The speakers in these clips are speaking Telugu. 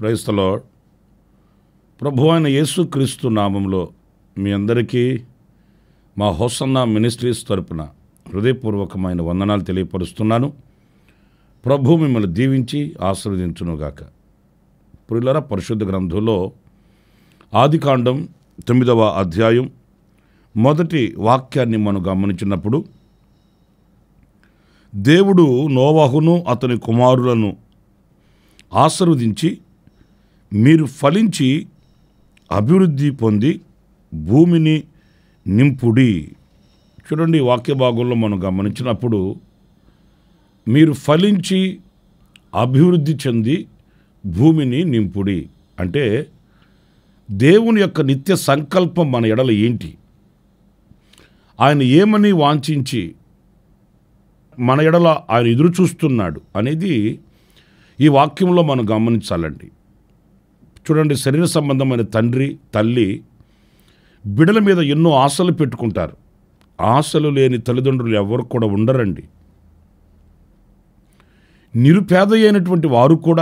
క్రైస్తలో ప్రభు అయిన యేసుక్రీస్తు నామంలో మీ అందరికీ మా హోసన్న మినిస్ట్రీస్ తరపున హృదయపూర్వకమైన వందనాలు తెలియపరుస్తున్నాను ప్రభు మిమ్మల్ని దీవించి ఆశీర్వదించునుగాక పురులర పరిశుద్ధ గ్రంథంలో ఆదికాండం తొమ్మిదవ అధ్యాయం మొదటి వాక్యాన్ని మనం గమనించినప్పుడు దేవుడు నోవాహును అతని కుమారులను ఆశీర్వదించి మీరు ఫలించి అభివృద్ధి పొంది భూమిని నింపుడి చూడండి ఈ వాక్య భాగంలో మనం గమనించినప్పుడు మీరు ఫలించి అభివృద్ధి చెంది భూమిని నింపుడి అంటే దేవుని యొక్క నిత్య సంకల్పం మన ఎడల ఏంటి ఆయన ఏమని వాంఛించి మన ఎడల ఆయన ఎదురు చూస్తున్నాడు అనేది ఈ వాక్యంలో మనం గమనించాలండి చూడండి శరీర సంబంధమైన తండ్రి తల్లి బిడల మీద ఎన్నో ఆశలు పెట్టుకుంటారు ఆశలు లేని తల్లిదండ్రులు ఎవరు కూడా ఉండరండి నిరుపేద అయినటువంటి వారు కూడా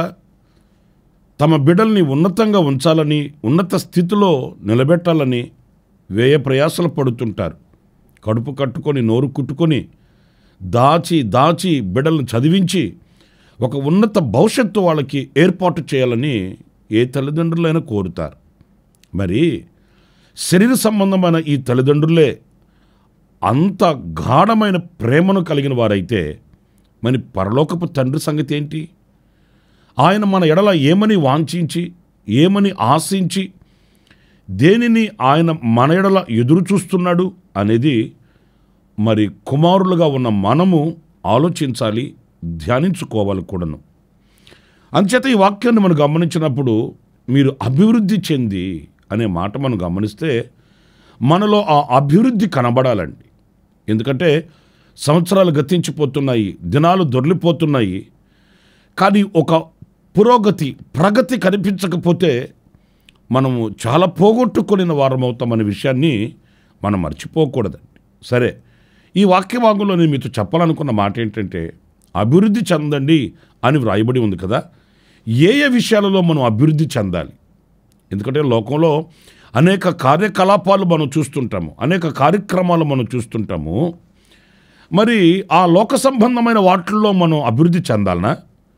తమ బిడ్డల్ని ఉన్నతంగా ఉంచాలని ఉన్నత స్థితిలో నిలబెట్టాలని వ్యయ ప్రయాసలు పడుతుంటారు కడుపు కట్టుకొని నోరు కుట్టుకొని దాచి దాచి బిడ్డలను చదివించి ఒక ఉన్నత భవిష్యత్తు వాళ్ళకి ఏర్పాటు చేయాలని ఏ తల్లిదండ్రులైనా కోరుతారు మరి శరీర సంబంధమైన ఈ తల్లిదండ్రులే అంత గాఢమైన ప్రేమను కలిగిన వారైతే మరి పరలోకపు తండ్రి సంగతి ఏంటి ఆయన మన ఎడల ఏమని వాంఛించి ఏమని ఆశించి దేనిని ఆయన మన ఎడల ఎదురు చూస్తున్నాడు అనేది మరి కుమారులుగా ఉన్న మనము ఆలోచించాలి ధ్యానించుకోవాలి కూడాను అంచేత ఈ వాక్యాన్ని మనం గమనించినప్పుడు మీరు అభివృద్ధి చెంది అనే మాట మనం గమనిస్తే మనలో ఆ అభివృద్ధి కనబడాలండి ఎందుకంటే సంవత్సరాలు గతించిపోతున్నాయి దినాలు దొర్లిపోతున్నాయి కానీ ఒక పురోగతి ప్రగతి కనిపించకపోతే మనము చాలా పోగొట్టుకుని వారం అవుతామనే విషయాన్ని మనం మర్చిపోకూడదండి సరే ఈ వాక్య భాగంలో నేను మీతో చెప్పాలనుకున్న మాట ఏంటంటే అభివృద్ధి చెందండి అని వ్రాయబడి ఉంది కదా ఏ ఏ విషయాలలో మనం అభివృద్ధి చెందాలి ఎందుకంటే లోకంలో అనేక కార్యకలాపాలు మనం చూస్తుంటాము అనేక కార్యక్రమాలు మనం చూస్తుంటాము మరి ఆ లోక సంబంధమైన వాటిల్లో మనం అభివృద్ధి చెందాలనా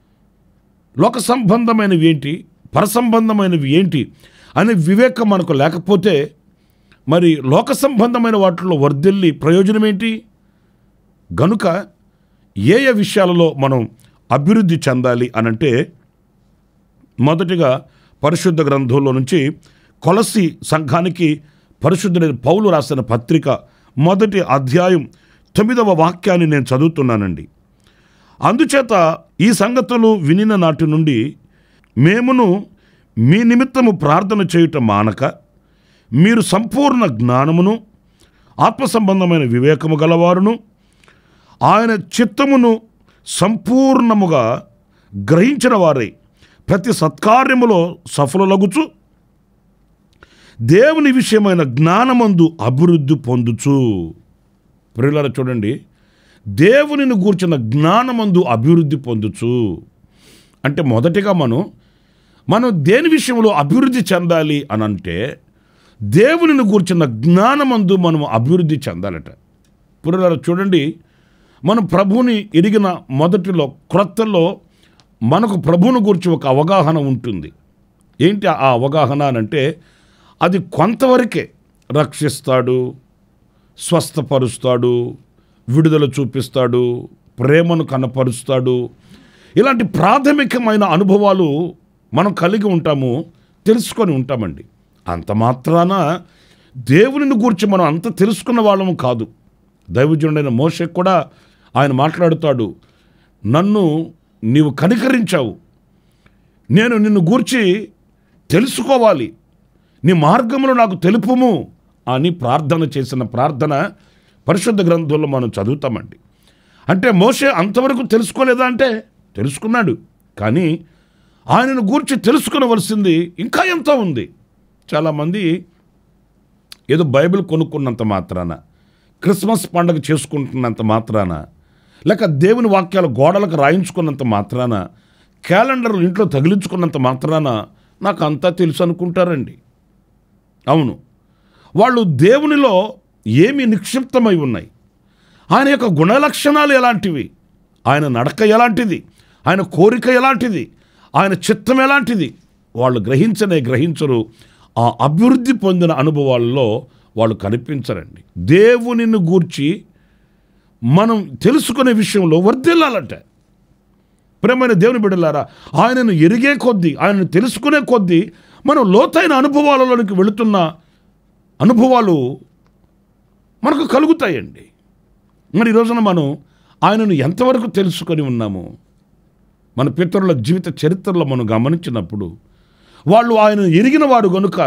లోక సంబంధమైనవి ఏంటి పరసంబంధమైనవి ఏంటి అనే వివేకం మనకు లేకపోతే మరి లోక సంబంధమైన వాటిల్లో వర్ధిల్లి ప్రయోజనం ఏంటి గనుక ఏ ఏ విషయాలలో మనం అభివృద్ధి చెందాలి అనంటే మొదటిగా పరిశుద్ధ గ్రంథంలో నుంచి కొలసి సంఘానికి పరిశుద్ధుడైన పౌలు రాసిన పత్రిక మొదటి అధ్యాయం తొమ్మిదవ వాక్యాన్ని నేను చదువుతున్నానండి అందుచేత ఈ సంగతులు వినిన నాటి నుండి మేమును మీ నిమిత్తము ప్రార్థన చేయుట మానక మీరు సంపూర్ణ జ్ఞానమును ఆత్మ సంబంధమైన వివేకము గలవారును ఆయన చిత్తమును సంపూర్ణముగా గ్రహించిన వారై ప్రతి సత్కార్యములో సఫలులగుచు దేవుని విషయమైన జ్ఞానమందు అభివృద్ధి పొందుచు ప్రియులార చూడండి దేవునిని గూర్చిన జ్ఞానమందు అభివృద్ధి పొందుచు అంటే మొదటిగా మనం మనం దేని విషయంలో అభివృద్ధి చెందాలి అని అంటే దేవునిని గూర్చిన జ్ఞానమందు మనం అభివృద్ధి చెందాలట పురులార చూడండి మనం ప్రభువుని ఎరిగిన మొదటిలో క్రొత్తలో మనకు ప్రభువుని గురించి ఒక అవగాహన ఉంటుంది ఏంటి ఆ అవగాహన అని అంటే అది కొంతవరకే రక్షిస్తాడు స్వస్థపరుస్తాడు విడుదల చూపిస్తాడు ప్రేమను కనపరుస్తాడు ఇలాంటి ప్రాథమికమైన అనుభవాలు మనం కలిగి ఉంటాము తెలుసుకొని ఉంటామండి అంత మాత్రాన దేవునిని గురించి మనం అంత తెలుసుకున్న వాళ్ళము కాదు దైవజనుడైన మోషే కూడా ఆయన మాట్లాడుతాడు నన్ను నీవు కనికరించావు నేను నిన్ను గూర్చి తెలుసుకోవాలి నీ మార్గములు నాకు తెలుపుము అని ప్రార్థన చేసిన ప్రార్థన పరిశుద్ధ గ్రంథంలో మనం చదువుతామండి అంటే మోషే అంతవరకు తెలుసుకోలేదా అంటే తెలుసుకున్నాడు కానీ ఆయనను గూర్చి తెలుసుకునవలసింది ఇంకా ఎంతో ఉంది చాలామంది ఏదో బైబిల్ కొనుక్కున్నంత మాత్రాన క్రిస్మస్ పండుగ చేసుకుంటున్నంత మాత్రాన లేక దేవుని వాక్యాలు గోడలకు రాయించుకున్నంత మాత్రాన క్యాలెండర్లు ఇంట్లో తగిలించుకున్నంత మాత్రాన నాకు అంతా తెలుసు అనుకుంటారండి అవును వాళ్ళు దేవునిలో ఏమి నిక్షిప్తమై ఉన్నాయి ఆయన యొక్క గుణలక్షణాలు ఎలాంటివి ఆయన నడక ఎలాంటిది ఆయన కోరిక ఎలాంటిది ఆయన చిత్తం ఎలాంటిది వాళ్ళు గ్రహించనే గ్రహించరు ఆ అభివృద్ధి పొందిన అనుభవాల్లో వాళ్ళు కనిపించరండి దేవునిని గూర్చి మనం తెలుసుకునే విషయంలో వర్ధిల్లాలంట ప్రేమైన దేవుని బిడ్డలారా ఆయనను ఎరిగే కొద్దీ ఆయనను తెలుసుకునే కొద్దీ మనం లోతైన అనుభవాలలోనికి వెళుతున్న అనుభవాలు మనకు కలుగుతాయండి మరి ఈ రోజున మనం ఆయనను ఎంతవరకు తెలుసుకొని ఉన్నాము మన పితరుల జీవిత చరిత్రలో మనం గమనించినప్పుడు వాళ్ళు ఆయన ఎరిగిన వారు గనుక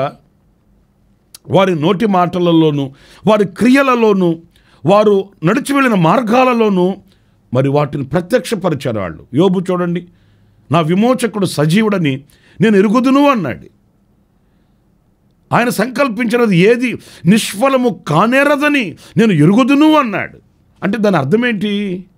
వారి నోటి మాటలలోనూ వారి క్రియలలోనూ వారు నడిచి వెళ్ళిన మార్గాలలోనూ మరి వాటిని ప్రత్యక్షపరిచారు వాళ్ళు యోబు చూడండి నా విమోచకుడు సజీవుడని నేను ఎరుగుదును అన్నాడు ఆయన సంకల్పించినది ఏది నిష్ఫలము కానేరదని నేను ఎరుగుదును అన్నాడు అంటే దాని అర్థం ఏంటి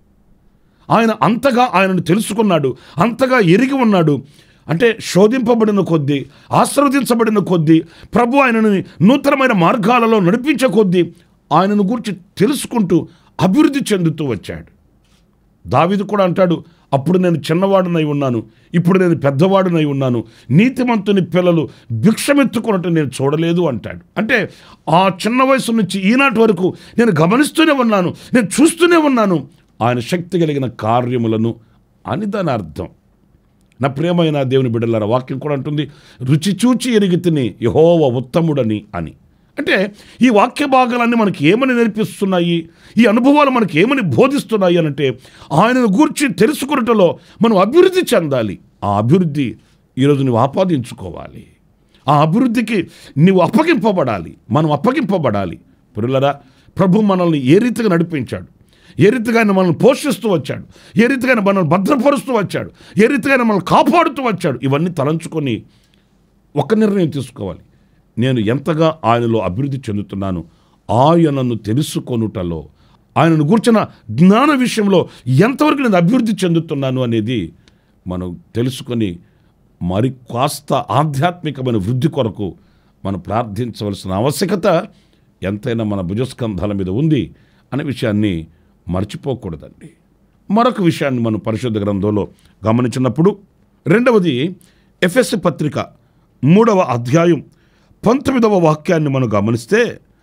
ఆయన అంతగా ఆయనను తెలుసుకున్నాడు అంతగా ఎరిగి ఉన్నాడు అంటే శోధింపబడిన కొద్దీ ఆశీర్వదించబడిన కొద్దీ ప్రభు ఆయనని నూతనమైన మార్గాలలో నడిపించే కొద్దీ ఆయనను గురించి తెలుసుకుంటూ అభివృద్ధి చెందుతూ వచ్చాడు దావిదు కూడా అంటాడు అప్పుడు నేను చిన్నవాడునై ఉన్నాను ఇప్పుడు నేను పెద్దవాడునై ఉన్నాను నీతిమంతుని పిల్లలు భిక్షమెత్తుకున్నట్టు నేను చూడలేదు అంటాడు అంటే ఆ చిన్న వయసు నుంచి ఈనాటి వరకు నేను గమనిస్తూనే ఉన్నాను నేను చూస్తూనే ఉన్నాను ఆయన శక్తి కలిగిన కార్యములను అని దాని అర్థం నా ప్రియమైన దేవుని బిడ్డలారా వాక్యం కూడా అంటుంది రుచి చూచి ఎరిగి తిని యహోవ ఉత్తముడని అని అంటే ఈ వాక్య భాగాలన్నీ మనకి ఏమని నేర్పిస్తున్నాయి ఈ అనుభవాలు మనకి ఏమని బోధిస్తున్నాయి అని అంటే ఆయనను గూర్చి తెలుసుకున్నటలో మనం అభివృద్ధి చెందాలి ఆ అభివృద్ధి ఈరోజు నువ్వు ఆపాదించుకోవాలి ఆ అభివృద్ధికి నీవు అప్పగింపబడాలి మనం అప్పగింపబడాలి పురులరా ప్రభు మనల్ని ఏ రీతిగా నడిపించాడు ఏ రీతిగా ఆయన మనల్ని పోషిస్తూ వచ్చాడు ఏ రీతిగా ఆయన మనల్ని భద్రపరుస్తూ వచ్చాడు ఏ రీతిగా ఆయన మనల్ని కాపాడుతూ వచ్చాడు ఇవన్నీ తలంచుకొని ఒక నిర్ణయం తీసుకోవాలి నేను ఎంతగా ఆయనలో అభివృద్ధి చెందుతున్నాను ఆయనను తెలుసుకొనుటలో ఆయనను కూర్చున్న జ్ఞాన విషయంలో ఎంతవరకు నేను అభివృద్ధి చెందుతున్నాను అనేది మనం తెలుసుకొని మరి కాస్త ఆధ్యాత్మికమైన వృద్ధి కొరకు మనం ప్రార్థించవలసిన ఆవశ్యకత ఎంతైనా మన భుజస్కంధాల మీద ఉంది అనే విషయాన్ని మర్చిపోకూడదండి మరొక విషయాన్ని మనం పరిశుద్ధ గ్రంథంలో గమనించినప్పుడు రెండవది ఎఫ్ఎస్సి పత్రిక మూడవ అధ్యాయం పంతొమ్మిదవ వాక్యాన్ని మనం గమనిస్తే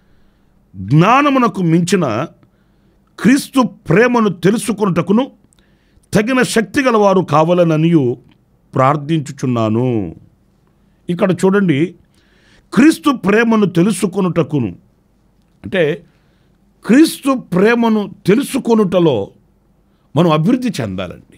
జ్ఞానమునకు మించిన క్రీస్తు ప్రేమను తెలుసుకొనుటకును తగిన శక్తి గలవారు కావాలననియు ప్రార్థించుచున్నాను ఇక్కడ చూడండి క్రీస్తు ప్రేమను తెలుసుకొనుటకును అంటే క్రీస్తు ప్రేమను తెలుసుకొనుటలో మనం అభివృద్ధి చెందాలండి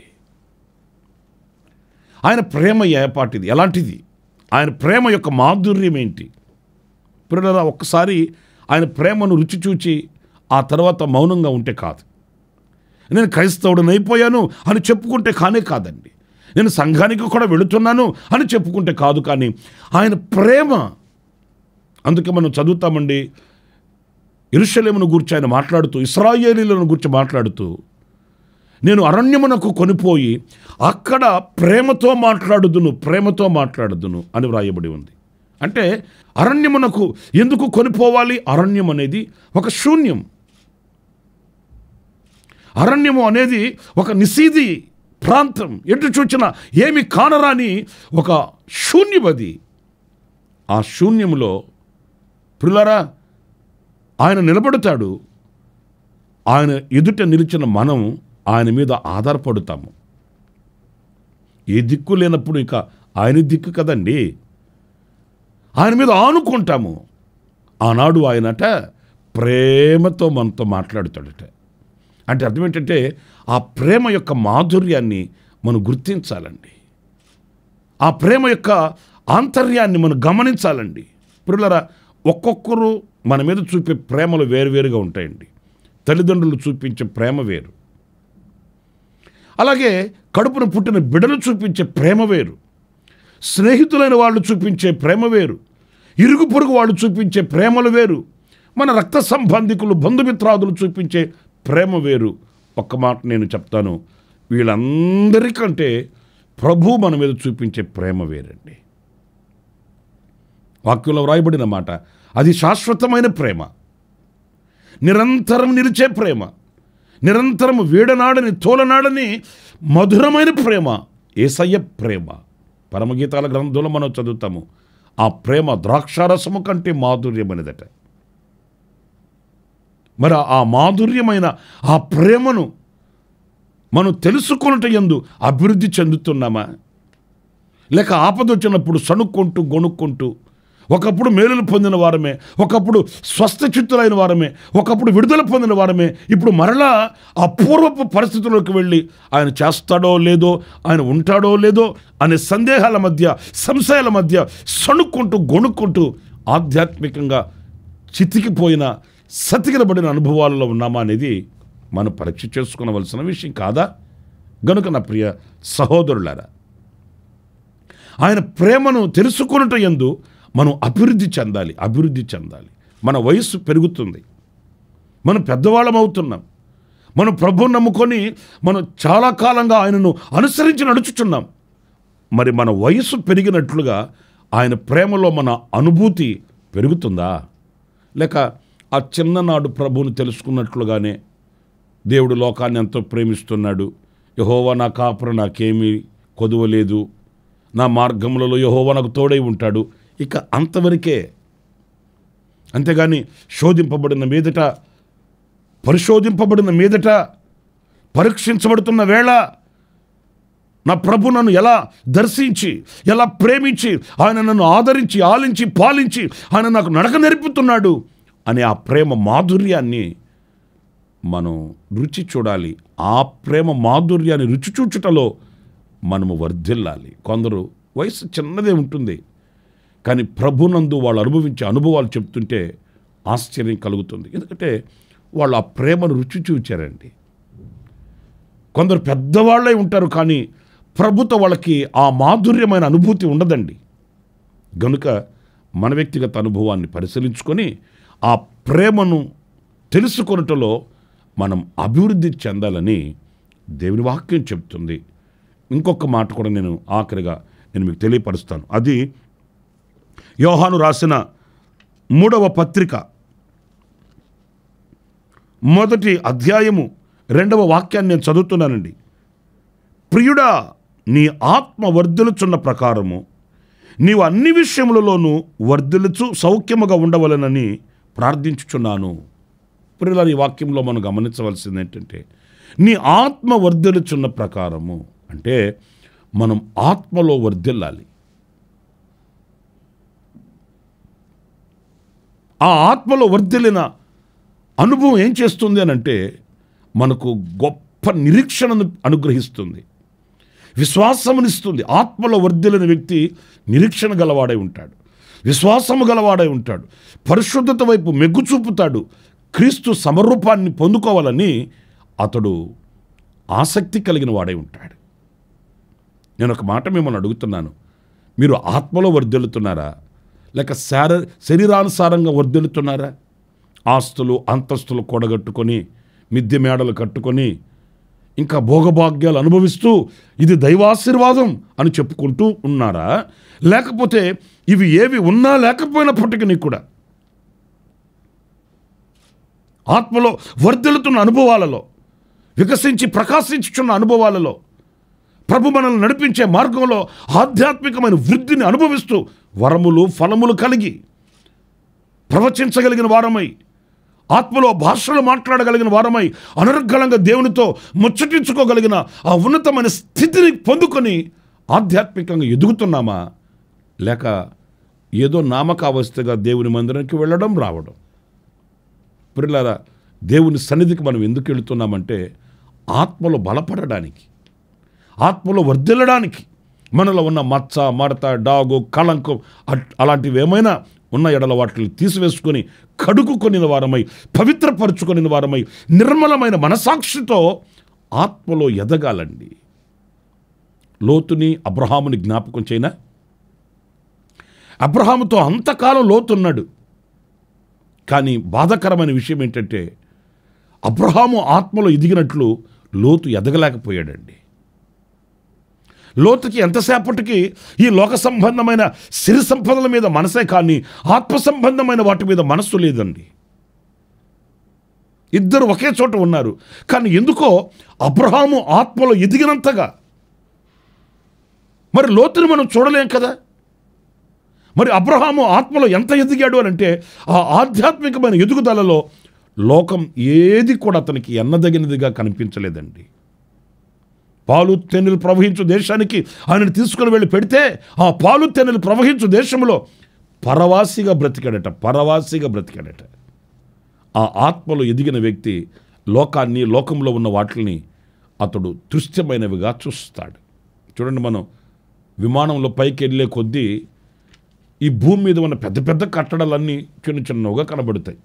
ఆయన ప్రేమ ఏపాటిది ఎలాంటిది ఆయన ప్రేమ యొక్క మాధుర్యం ఏంటి పిల్లల ఒక్కసారి ఆయన ప్రేమను రుచి చూచి ఆ తర్వాత మౌనంగా ఉంటే కాదు నేను క్రైస్తవుడిని అయిపోయాను అని చెప్పుకుంటే కానే కాదండి నేను సంఘానికి కూడా వెళుతున్నాను అని చెప్పుకుంటే కాదు కానీ ఆయన ప్రేమ అందుకే మనం చదువుతామండి ఇరుషలేమును గురించి ఆయన మాట్లాడుతూ ఇస్రాయేలీలను గురించి మాట్లాడుతూ నేను అరణ్యమునకు కొనిపోయి అక్కడ ప్రేమతో మాట్లాడుదును ప్రేమతో మాట్లాడుదును అని వ్రాయబడి ఉంది అంటే అరణ్యమునకు ఎందుకు కొనిపోవాలి అరణ్యం అనేది ఒక శూన్యం అరణ్యము అనేది ఒక నిశీది ప్రాంతం ఎటు చూచినా ఏమి కానరాని ఒక శూన్యమది ఆ శూన్యములో పిల్లరా ఆయన నిలబడతాడు ఆయన ఎదుట నిలిచిన మనం ఆయన మీద ఆధారపడుతాము ఏ దిక్కు లేనప్పుడు ఇక ఆయన దిక్కు కదండి ఆయన మీద ఆనుకుంటాము ఆనాడు ఆయనట ప్రేమతో మనతో మాట్లాడుతాడట అంటే అర్థం ఏంటంటే ఆ ప్రేమ యొక్క మాధుర్యాన్ని మనం గుర్తించాలండి ఆ ప్రేమ యొక్క ఆంతర్యాన్ని మనం గమనించాలండి పిల్లరా ఒక్కొక్కరు మన మీద చూపే ప్రేమలు వేరువేరుగా ఉంటాయండి తల్లిదండ్రులు చూపించే ప్రేమ వేరు అలాగే కడుపున పుట్టిన బిడలు చూపించే ప్రేమ వేరు స్నేహితులైన వాళ్ళు చూపించే ప్రేమ వేరు ఇరుగు పొరుగు వాళ్ళు చూపించే ప్రేమలు వేరు మన రక్త సంబంధికులు బంధుమిత్రాదులు చూపించే ప్రేమ వేరు ఒక్క మాట నేను చెప్తాను వీళ్ళందరికంటే ప్రభు మన మీద చూపించే ప్రేమ వేరండి వాక్యంలో వ్రాయబడిన మాట అది శాశ్వతమైన ప్రేమ నిరంతరం నిలిచే ప్రేమ నిరంతరం వీడనాడని తోలనాడని మధురమైన ప్రేమ ఏసయ్య ప్రేమ పరమగీతాల గ్రంథంలో మనం చదువుతాము ఆ ప్రేమ ద్రాక్షారసము కంటే మాధుర్యమైనదట మరి ఆ మాధుర్యమైన ఆ ప్రేమను మనం తెలుసుకున్నట ఎందు అభివృద్ధి చెందుతున్నామా లేక ఆపద వచ్చినప్పుడు సణుక్కుంటూ గొణుక్కుంటూ ఒకప్పుడు మేలులు పొందిన వారమే ఒకప్పుడు స్వస్థ చిత్తులైన వారమే ఒకప్పుడు విడుదల పొందిన వారమే ఇప్పుడు మరలా ఆ పూర్వపు పరిస్థితుల్లోకి వెళ్ళి ఆయన చేస్తాడో లేదో ఆయన ఉంటాడో లేదో అనే సందేహాల మధ్య సంశయాల మధ్య సణుక్కుంటూ గొణుక్కుంటూ ఆధ్యాత్మికంగా చితికిపోయిన సతికినబడిన అనుభవాలలో ఉన్నామా అనేది మనం పరీక్ష చేసుకోవలసిన విషయం కాదా గనుక నా ప్రియ సహోదరులారా ఆయన ప్రేమను తెలుసుకున్నట ఎందు మనం అభివృద్ధి చెందాలి అభివృద్ధి చెందాలి మన వయస్సు పెరుగుతుంది మనం పెద్దవాళ్ళం అవుతున్నాం మనం ప్రభువు నమ్ముకొని మనం చాలా కాలంగా ఆయనను అనుసరించి నడుచుచున్నాం మరి మన వయస్సు పెరిగినట్లుగా ఆయన ప్రేమలో మన అనుభూతి పెరుగుతుందా లేక ఆ చిన్ననాడు ప్రభువును తెలుసుకున్నట్లుగానే దేవుడు లోకాన్ని ఎంతో ప్రేమిస్తున్నాడు యహోవా నా కాపుర నాకేమీ కొదువలేదు నా మార్గములలో యహోవా నాకు తోడై ఉంటాడు ఇక అంతవరకే అంతేగాని శోధింపబడిన మీదట పరిశోధింపబడిన మీదట పరీక్షించబడుతున్న వేళ నా ప్రభు నన్ను ఎలా దర్శించి ఎలా ప్రేమించి ఆయన నన్ను ఆదరించి ఆలించి పాలించి ఆయన నాకు నడక నేర్పుతున్నాడు అనే ఆ ప్రేమ మాధుర్యాన్ని మనం రుచి చూడాలి ఆ ప్రేమ మాధుర్యాన్ని రుచి చూచుటలో మనము వర్ధిల్లాలి కొందరు వయసు చిన్నదే ఉంటుంది కానీ ప్రభునందు వాళ్ళు అనుభవించే అనుభవాలు చెప్తుంటే ఆశ్చర్యం కలుగుతుంది ఎందుకంటే వాళ్ళు ఆ ప్రేమను రుచి చూచారండి కొందరు పెద్దవాళ్ళే ఉంటారు కానీ ప్రభుత్వ వాళ్ళకి ఆ మాధుర్యమైన అనుభూతి ఉండదండి గనుక మన వ్యక్తిగత అనుభవాన్ని పరిశీలించుకొని ఆ ప్రేమను తెలుసుకొనుటలో మనం అభివృద్ధి చెందాలని దేవుని వాక్యం చెప్తుంది ఇంకొక మాట కూడా నేను ఆఖరిగా నేను మీకు తెలియపరుస్తాను అది యోహాను రాసిన మూడవ పత్రిక మొదటి అధ్యాయము రెండవ వాక్యాన్ని నేను చదువుతున్నానండి ప్రియుడా నీ ఆత్మ వర్ధిల్చున్న ప్రకారము నీవు అన్ని విషయములలోనూ వర్ధిల్చు సౌఖ్యముగా ఉండవలనని ప్రార్థించుచున్నాను ప్రియుల ఈ వాక్యంలో మనం గమనించవలసింది ఏంటంటే నీ ఆత్మ వర్ధిల్చున్న ప్రకారము అంటే మనం ఆత్మలో వర్ధిల్లాలి ఆ ఆత్మలో వర్ధిల్లిన అనుభవం ఏం చేస్తుంది అని అంటే మనకు గొప్ప నిరీక్షణను అనుగ్రహిస్తుంది విశ్వాసమునిస్తుంది ఆత్మలో వర్ధిల్లిన వ్యక్తి నిరీక్షణ గలవాడై ఉంటాడు విశ్వాసము గలవాడై ఉంటాడు పరిశుద్ధత వైపు మెగ్గు చూపుతాడు క్రీస్తు సమరూపాన్ని పొందుకోవాలని అతడు ఆసక్తి కలిగిన వాడై ఉంటాడు నేను ఒక మాట మిమ్మల్ని అడుగుతున్నాను మీరు ఆత్మలో వర్ధిల్లుతున్నారా లేక శార శరీరానుసారంగా వర్ధిల్లుతున్నారా ఆస్తులు అంతస్తులు కూడగట్టుకొని మిద్దె మేడలు కట్టుకొని ఇంకా భోగభాగ్యాలు అనుభవిస్తూ ఇది దైవాశీర్వాదం అని చెప్పుకుంటూ ఉన్నారా లేకపోతే ఇవి ఏవి ఉన్నా లేకపోయినప్పటికీ కూడా ఆత్మలో వర్ధిల్లుతున్న అనుభవాలలో వికసించి ప్రకాశించుచున్న అనుభవాలలో ప్రభు మనల్ని నడిపించే మార్గంలో ఆధ్యాత్మికమైన వృద్ధిని అనుభవిస్తూ వరములు ఫలములు కలిగి ప్రవచించగలిగిన వారమై ఆత్మలో భాషలు మాట్లాడగలిగిన వారమై అనర్గళంగా దేవునితో ముచ్చటించుకోగలిగిన ఆ ఉన్నతమైన స్థితిని పొందుకొని ఆధ్యాత్మికంగా ఎదుగుతున్నామా లేక ఏదో నామకావస్థగా దేవుని మందిరానికి వెళ్ళడం రావడం పిల్లలారా దేవుని సన్నిధికి మనం ఎందుకు వెళుతున్నామంటే ఆత్మలో బలపడడానికి ఆత్మలో వర్ధిల్లడానికి మనలో ఉన్న మచ్చ మడత డాగు కళంకం అట్- అలాంటివి ఏమైనా ఉన్న ఎడల వాటిని తీసివేసుకొని కడుక్కుకొనిన వారమై పవిత్రపరుచుకొనిన వారమై నిర్మలమైన మనసాక్షితో ఆత్మలో ఎదగాలండి లోతుని అబ్రహాముని జ్ఞాపకం చేయనా అబ్రహాముతో అంతకాలం లోతున్నాడు కానీ బాధాకరమైన విషయం ఏంటంటే అబ్రహాము ఆత్మలో ఎదిగినట్లు లోతు ఎదగలేకపోయాడండి లోతుకి ఎంతసేపటికి ఈ లోక సంబంధమైన సిరి సంపదల మీద మనసే కానీ ఆత్మ సంబంధమైన వాటి మీద మనస్సు లేదండి ఇద్దరు ఒకే చోట ఉన్నారు కానీ ఎందుకో అబ్రహాము ఆత్మలో ఎదిగినంతగా మరి లోతుని మనం చూడలేం కదా మరి అబ్రహాము ఆత్మలో ఎంత ఎదిగాడు అని అంటే ఆ ఆధ్యాత్మికమైన ఎదుగుదలలో లోకం ఏది కూడా అతనికి ఎన్నదగినదిగా కనిపించలేదండి పాలు తెన్నులు ప్రవహించు దేశానికి ఆయనను తీసుకుని వెళ్ళి పెడితే ఆ పాలు తెన్నులు ప్రవహించు దేశంలో పరవాసిగా బ్రతికాడట పరవాసిగా బ్రతికాడట ఆ ఆత్మలో ఎదిగిన వ్యక్తి లోకాన్ని లోకంలో ఉన్న వాటిని అతడు దృశ్యమైనవిగా చూస్తాడు చూడండి మనం విమానంలో పైకి వెళ్ళే కొద్దీ ఈ భూమి మీద ఉన్న పెద్ద పెద్ద కట్టడాలన్నీ చిన్న చిన్నవిగా కనబడతాయి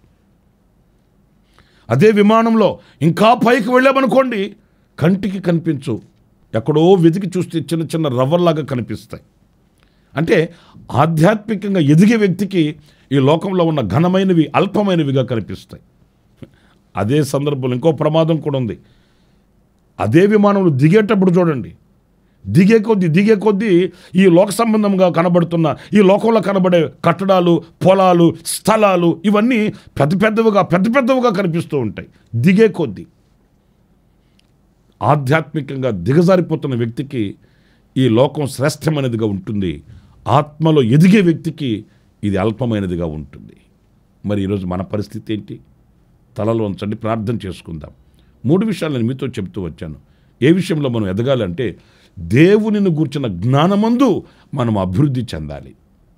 అదే విమానంలో ఇంకా పైకి వెళ్ళామనుకోండి కంటికి కనిపించు ఎక్కడో వెతికి చూస్తే చిన్న చిన్న రవ్వల్లాగా కనిపిస్తాయి అంటే ఆధ్యాత్మికంగా ఎదిగే వ్యక్తికి ఈ లోకంలో ఉన్న ఘనమైనవి అల్పమైనవిగా కనిపిస్తాయి అదే సందర్భంలో ఇంకో ప్రమాదం కూడా ఉంది అదే విమానంలో దిగేటప్పుడు చూడండి దిగే కొద్దీ దిగే కొద్దీ ఈ లోక సంబంధంగా కనబడుతున్న ఈ లోకంలో కనబడే కట్టడాలు పొలాలు స్థలాలు ఇవన్నీ పెద్ద పెద్దవిగా పెద్ద పెద్దవిగా కనిపిస్తూ ఉంటాయి దిగే కొద్దీ ఆధ్యాత్మికంగా దిగజారిపోతున్న వ్యక్తికి ఈ లోకం శ్రేష్టమైనదిగా ఉంటుంది ఆత్మలో ఎదిగే వ్యక్తికి ఇది అల్పమైనదిగా ఉంటుంది మరి ఈరోజు మన పరిస్థితి ఏంటి తలలో ఉంచండి ప్రార్థన చేసుకుందాం మూడు విషయాలు నేను మీతో చెప్తూ వచ్చాను ఏ విషయంలో మనం ఎదగాలంటే దేవునిని గూర్చిన జ్ఞానమందు మనం అభివృద్ధి చెందాలి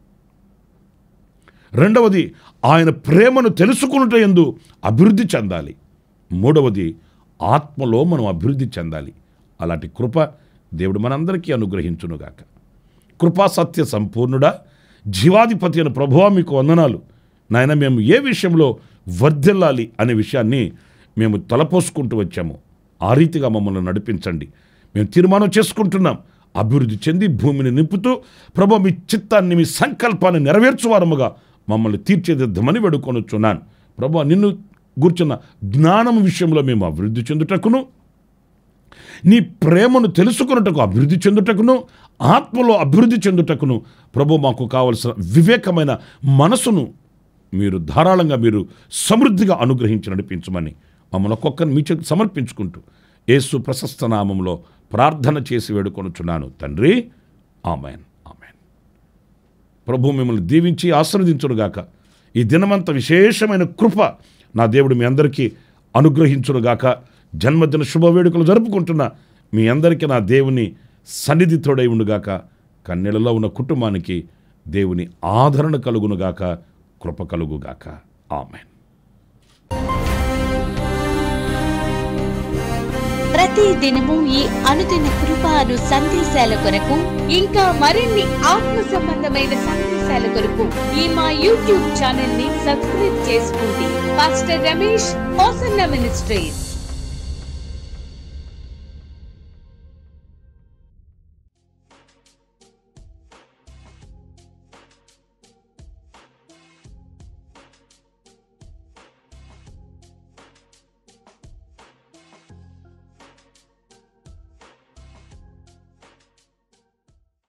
రెండవది ఆయన ప్రేమను తెలుసుకున్నట ఎందు అభివృద్ధి చెందాలి మూడవది ఆత్మలో మనం అభివృద్ధి చెందాలి అలాంటి కృప దేవుడు మనందరికీ అనుగ్రహించునుగాక కృపా సత్య సంపూర్ణుడా జీవాధిపతి అయిన ప్రభువా మీకు వందనాలు నాయన మేము ఏ విషయంలో వర్ధిల్లాలి అనే విషయాన్ని మేము తలపోసుకుంటూ వచ్చాము ఆ రీతిగా మమ్మల్ని నడిపించండి మేము తీర్మానం చేసుకుంటున్నాం అభివృద్ధి చెంది భూమిని నింపుతూ ప్రభు మీ చిత్తాన్ని మీ సంకల్పాన్ని నెరవేర్చువారముగా మమ్మల్ని తీర్చిదిద్దమని వేడుకొనుచున్నాను ప్రభు నిన్ను గూర్చున్న జ్ఞానం విషయంలో మేము అభివృద్ధి చెందుటకును నీ ప్రేమను తెలుసుకున్నటకు అభివృద్ధి చెందుటకును ఆత్మలో అభివృద్ధి చెందుటకును ప్రభు మాకు కావలసిన వివేకమైన మనసును మీరు ధారాళంగా మీరు సమృద్ధిగా అనుగ్రహించి నడిపించమని మమ్మల్ని ఒక్కొక్కరిని మీ చేతి సమర్పించుకుంటూ యేసు ప్రశస్త నామంలో ప్రార్థన చేసి వేడుకొనుచున్నాను తండ్రి ఆమెన్ ఆమెన్ ప్రభు మిమ్మల్ని దీవించి ఆశీర్వదించునుగాక ఈ దినమంత విశేషమైన కృప నా దేవుడు మీ అందరికీ అనుగ్రహించునుగాక జన్మదిన శుభవేడుకలు జరుపుకుంటున్న మీ అందరికీ నా దేవుని సన్నిధి తోడై ఉండుగాక కన్నెలలో ఉన్న కుటుంబానికి దేవుని ఆదరణ కలుగునుగాక కృప కలుగుగాక ఆమెన్ ప్రతి దినము ఈ అనుదిన కృప అను సందేశాల కొరకు ఇంకా మరిన్ని ఆత్మ సంబంధమైన సందేశాల కొరకు ఈ మా యూట్యూబ్ ఛానల్ ని సబ్స్క్రైబ్ చేసుకోండి పాస్టర్ రమేష్ హోసన్న మినిస్ట్రీస్